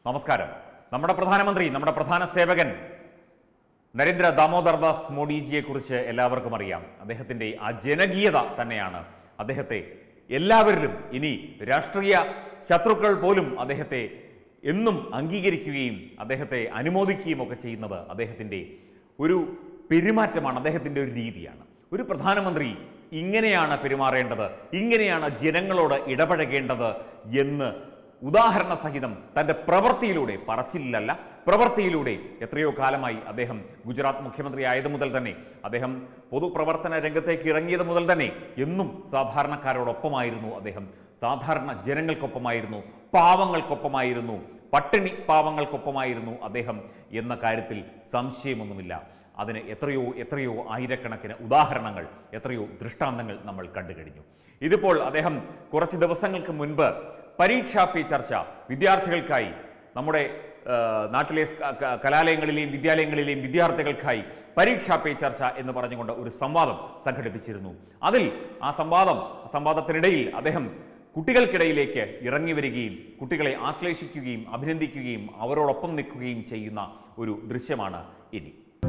നമസ്കാരം നമ്മുടെ പ്രധാനമന്ത്രി നമ്മുടെ പ്രധാന സേവകൻ നരേന്ദ്ര ദാമോദർ ദാസ് മോഡിജിയെ കുറിച്ച് എല്ലാവർക്കും അറിയാം അദ്ദേഹത്തിന്റെ ആ ജനകീയത തന്നെയാണ് അദ്ദേഹത്തെ എല്ലാവരിലും ഇനി രാഷ്ട്രീയ ശത്രുക്കൾ പോലും അദ്ദേഹത്തെ എന്നും അംഗീകരിക്കുകയും അദ്ദേഹത്തെ അനുമോദിക്കുകയും ഒക്കെ ചെയ്യുന്നത് അദ്ദേഹത്തിന്റെ ഒരു പെരുമാറ്റമാണ് അദ്ദേഹത്തിന്റെ ഒരു രീതിയാണ് ഒരു പ്രധാനമന്ത്രി ഇങ്ങനെയാണ് പെരുമാറേണ്ടത് ഇങ്ങനെയാണ് ജനങ്ങളോട് ഇടപഴകേണ്ടത് എന്ന് ഉദാഹരണ സഹിതം തൻ്റെ പ്രവൃത്തിയിലൂടെ പറച്ചിലല്ല പ്രവൃത്തിയിലൂടെ എത്രയോ കാലമായി അദ്ദേഹം ഗുജറാത്ത് മുഖ്യമന്ത്രി ആയത് മുതൽ തന്നെ അദ്ദേഹം പൊതുപ്രവർത്തന രംഗത്തേക്ക് ഇറങ്ങിയത് മുതൽ തന്നെ എന്നും സാധാരണക്കാരോടൊപ്പമായിരുന്നു അദ്ദേഹം സാധാരണ ജനങ്ങൾക്കൊപ്പമായിരുന്നു പാവങ്ങൾക്കൊപ്പമായിരുന്നു പട്ടിണി പാവങ്ങൾക്കൊപ്പമായിരുന്നു അദ്ദേഹം എന്ന കാര്യത്തിൽ സംശയമൊന്നുമില്ല അതിന് എത്രയോ എത്രയോ ആയിരക്കണക്കിന് ഉദാഹരണങ്ങൾ എത്രയോ ദൃഷ്ടാന്തങ്ങൾ നമ്മൾ കണ്ടു കഴിഞ്ഞു ഇതിപ്പോൾ അദ്ദേഹം കുറച്ച് ദിവസങ്ങൾക്ക് മുൻപ് പരീക്ഷാ പേ ചർച്ച വിദ്യാർത്ഥികൾക്കായി നമ്മുടെ ആ, നാട്ടിലെ സ് ക- ക- കലാലയങ്ങളിലെയും വിദ്യാലയങ്ങളിലെയും വിദ്യാർത്ഥികൾക്കായി പരീക്ഷാ പേ ചർച്ച എന്ന് പറഞ്ഞുകൊണ്ട് ഒരു സംവാദം സംഘടിപ്പിച്ചിരുന്നു അതിൽ ആ സംവാദം സംവാദത്തിനിടയിൽ അദ്ദേഹം കുട്ടികൾക്കിടയിലേക്ക് ഇറങ്ങി വരികയും കുട്ടികളെ ആശ്ലേഷിക്കുകയും അഭിനന്ദിക്കുകയും അവരോടൊപ്പം നിൽക്കുകയും ചെയ്യുന്ന ഒരു ദൃശ്യമാണ് ഇനി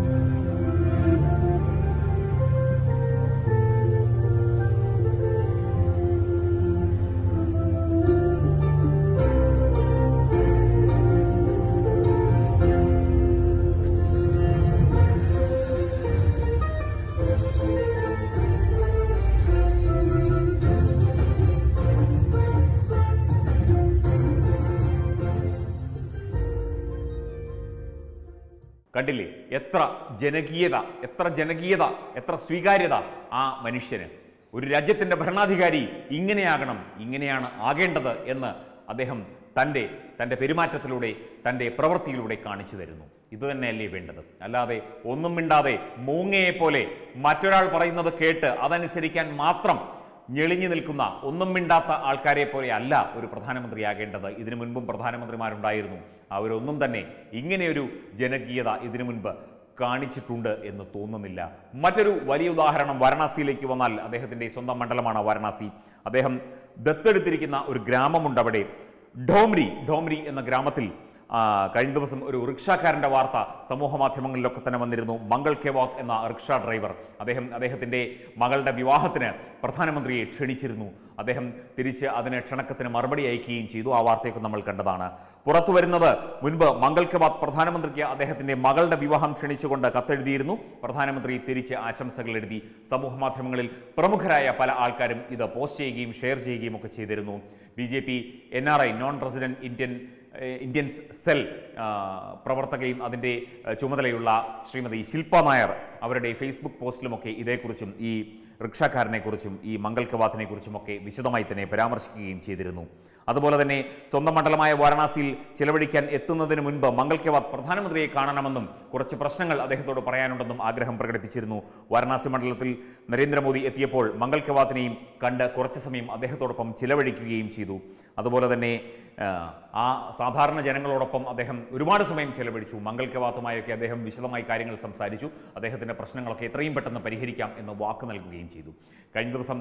കണ്ടില്ലേ എത്ര ജനകീയത എത്ര ജനകീയത എത്ര സ്വീകാര്യത ആ മനുഷ്യന് ഒരു രാജ്യത്തിൻ്റെ ഭരണാധികാരി ഇങ്ങനെയാകണം ഇങ്ങനെയാണ് ആകേണ്ടത് എന്ന് അദ്ദേഹം തൻ്റെ തൻ്റെ പെരുമാറ്റത്തിലൂടെ തൻ്റെ പ്രവൃത്തിയിലൂടെ കാണിച്ചു തരുന്നു ഇത് തന്നെയല്ലേ വേണ്ടത് അല്ലാതെ ഒന്നും മിണ്ടാതെ മൂങ്ങയെ പോലെ മറ്റൊരാൾ പറയുന്നത് കേട്ട് അതനുസരിക്കാൻ മാത്രം ഞെളിഞ്ഞു നിൽക്കുന്ന ഒന്നും മിണ്ടാത്ത ആൾക്കാരെ പോലെ അല്ല ഒരു പ്രധാനമന്ത്രിയാകേണ്ടത് ഇതിനു മുൻപും പ്രധാനമന്ത്രിമാരുണ്ടായിരുന്നു അവരൊന്നും തന്നെ ഇങ്ങനെയൊരു ജനകീയത ഇതിനു മുൻപ് കാണിച്ചിട്ടുണ്ട് എന്ന് തോന്നുന്നില്ല മറ്റൊരു വലിയ ഉദാഹരണം വാരണാസിയിലേക്ക് വന്നാൽ അദ്ദേഹത്തിൻ്റെ സ്വന്തം മണ്ഡലമാണ് വാരണാസി അദ്ദേഹം ദത്തെടുത്തിരിക്കുന്ന ഒരു ഗ്രാമമുണ്ട് അവിടെ ഡോംരി ഡോംരി എന്ന ഗ്രാമത്തിൽ ആ, കഴിഞ്ഞ ദിവസം ഒരു റിക്ഷാക്കാരൻ്റെ വാർത്ത സമൂഹ മാധ്യമങ്ങളിലൊക്കെ തന്നെ വന്നിരുന്നു മംഗൾ കെവാത്ത് എന്ന റിക്ഷ ഡ്രൈവർ അദ്ദേഹം അദ്ദേഹത്തിൻ്റെ മകളുടെ വിവാഹത്തിന് പ്രധാനമന്ത്രിയെ ക്ഷണിച്ചിരുന്നു അദ്ദേഹം തിരിച്ച് അതിന് ക്ഷണക്കത്തിന് മറുപടി അയക്കുകയും ചെയ്തു ആ വാർത്തയൊക്കെ നമ്മൾ കണ്ടതാണ് പുറത്തു വരുന്നത് മുൻപ് മംഗൾ കെവാത്ത് പ്രധാനമന്ത്രിക്ക് അദ്ദേഹത്തിൻ്റെ മകളുടെ വിവാഹം ക്ഷണിച്ചുകൊണ്ട് കത്തെഴുതിയിരുന്നു പ്രധാനമന്ത്രി തിരിച്ച് ആശംസകൾ എഴുതി സമൂഹ മാധ്യമങ്ങളിൽ പ്രമുഖരായ പല ആൾക്കാരും ഇത് പോസ്റ്റ് ചെയ്യുകയും ഷെയർ ചെയ്യുകയും ഒക്കെ ചെയ്തിരുന്നു B J P N R I non resident Indian uh Indian cell ആ, പ്രവർത്തകയും അതിൻ്റെ ഏഹ് ചുമതലയുള്ള ശ്രീമതി ശില്പ നായർ അവരുടെ ഫേസ്ബുക്ക് പോസ്റ്റിലുമൊക്കെ ഇതേക്കുറിച്ചും ഈ റിക്ഷാക്കാരനെക്കുറിച്ചും ഈ മംഗൾ കവാത്തിനെ കുറിച്ചുമൊക്കെ വിശദമായി തന്നെ പരാമർശിക്കുകയും ചെയ്തിരുന്നു അതുപോലെ തന്നെ സ്വന്തം മണ്ഡലമായ വാരണാസിയിൽ ചിലവഴിക്കാൻ എത്തുന്നതിന് മുൻപ് മംഗൾ കവാത്ത് പ്രധാനമന്ത്രിയെ കാണണമെന്നും കുറച്ച് പ്രശ്നങ്ങൾ അദ്ദേഹത്തോട് പറയാനുണ്ടെന്നും ആഗ്രഹം പ്രകടിപ്പിച്ചിരുന്നു വാരണാസി മണ്ഡലത്തിൽ നരേന്ദ്രമോദി എത്തിയപ്പോൾ മംഗൾ കവാത്തിനെയും കണ്ട് കുറച്ച് സമയം അദ്ദേഹത്തോടൊപ്പം ചിലവഴിക്കുകയും ചെയ്തു അതുപോലെ തന്നെ ആ, ആ സാധാരണ ജനങ്ങളോടൊപ്പം അദ്ദേഹം ഒരുപാട് സമയം ചെലവഴിച്ചു മംഗൾ കവാത്തുമായൊക്കെ അദ്ദേഹം വിശദമായി കാര്യങ്ങൾ സംസാരിച്ചു അദ്ദേഹത്തിൻ്റെ പ്രശ്നങ്ങളൊക്കെ എത്രയും പെട്ടെന്ന് പരിഹരിക്കാം എന്ന് വാക്ക് നൽകുകയും ചെയ്തു കഴിഞ്ഞ ദിവസം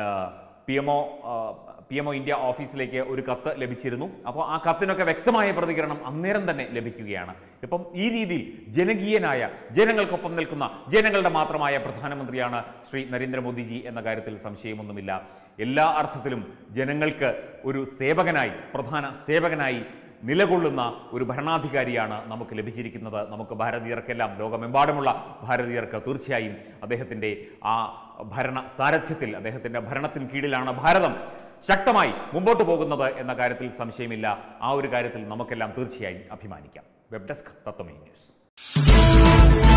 P M O P M O India ഓഫീസിലേക്ക് ഒരു കത്ത് ലഭിച്ചിരുന്നു അപ്പോൾ ആ കത്തിനൊക്കെ വ്യക്തമായ പ്രതികരണം അന്നേരം തന്നെ ലഭിക്കുകയാണ് ഇപ്പം ഈ രീതിയിൽ ജനകീയനായ ജനങ്ങൾക്കൊപ്പം നിൽക്കുന്ന ജനങ്ങളുടെ മാത്രമായ പ്രധാനമന്ത്രിയാണ് ശ്രീ നരേന്ദ്രമോദിജി എന്ന കാര്യത്തിൽ സംശയമൊന്നുമില്ല എല്ലാ അർത്ഥത്തിലും ജനങ്ങൾക്ക് ഒരു സേവകനായി പ്രധാന സേവകനായി നിലകൊള്ളുന്ന ഒരു ഭരണാധികാരിയാണ് നമുക്ക് ലഭിച്ചിരിക്കുന്നത് നമുക്ക് ഭാരതീയർക്കെല്ലാം ലോകമെമ്പാടുമുള്ള ഭാരതീയർക്ക് തീർച്ചയായും അദ്ദേഹത്തിൻ്റെ ആ ഭരണ സാരഥ്യത്തിൽ അദ്ദേഹത്തിൻ്റെ ഭരണത്തിന് കീഴിലാണ് ഭാരതം ശക്തമായി മുമ്പോട്ട് പോകുന്നത് എന്ന കാര്യത്തിൽ സംശയമില്ല ആ ഒരു കാര്യത്തിൽ നമുക്കെല്ലാം തീർച്ചയായും അഭിമാനിക്കാം വെബ് ഡെസ്ക് തത്വമേ ന്യൂസ്